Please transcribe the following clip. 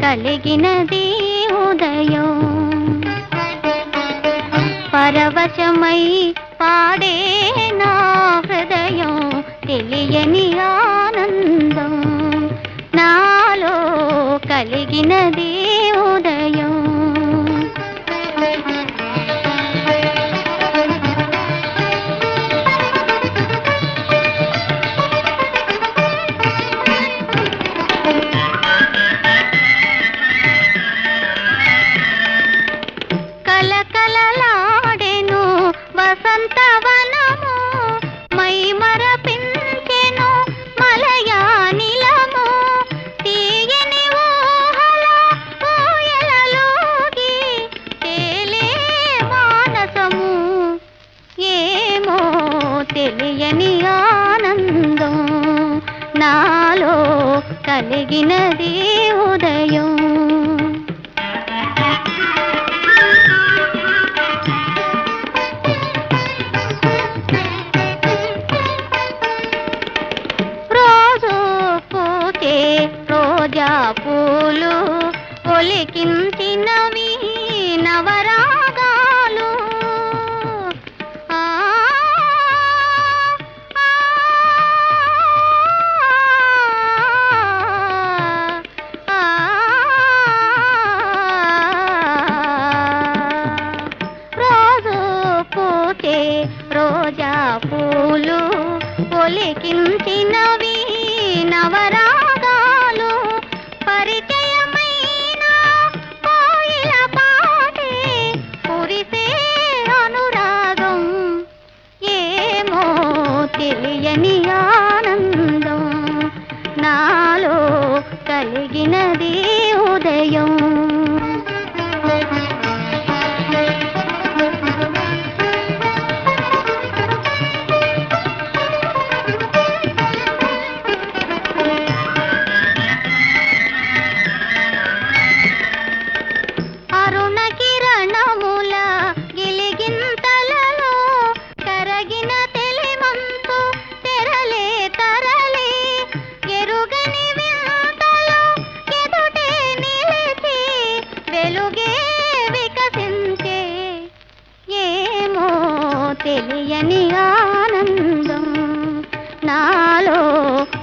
కలిగినది ఉదయం పరవశమై పాడే నా హృదయం తెలియని ఆనందం నాలో కలిగినది ఉదయం కలకలలాడెను వసంతవనము మై మరపించెను మలయానిలము తీయని ఊహల ఊయలలోగి తేలే మానసము ఏమో తెలియని ఆనందం నాలో కలిగినది ఉదయం రోజు పూచే రోజా పూలు ఒలికించినవి నవరాగాలు ఆ, ఆ, రోజు పూచే రోజా పూలు ఒలికించినవి నవరాగాలు పరిచయమైన కోయిల పాటే కురిసే అనురాగం ఏమో తెలియని ఆనందం నాలో కలిగినది ఉదయం అరుణ కిరణముల గిలిగింతలలో కరగిన తెలిమంతు తెరలే తరలే ఎరుగని వింతలో ఎదుటే నిలిచి వెలుగే వికసించే ఏమో తెలియని ఆనందం నాలో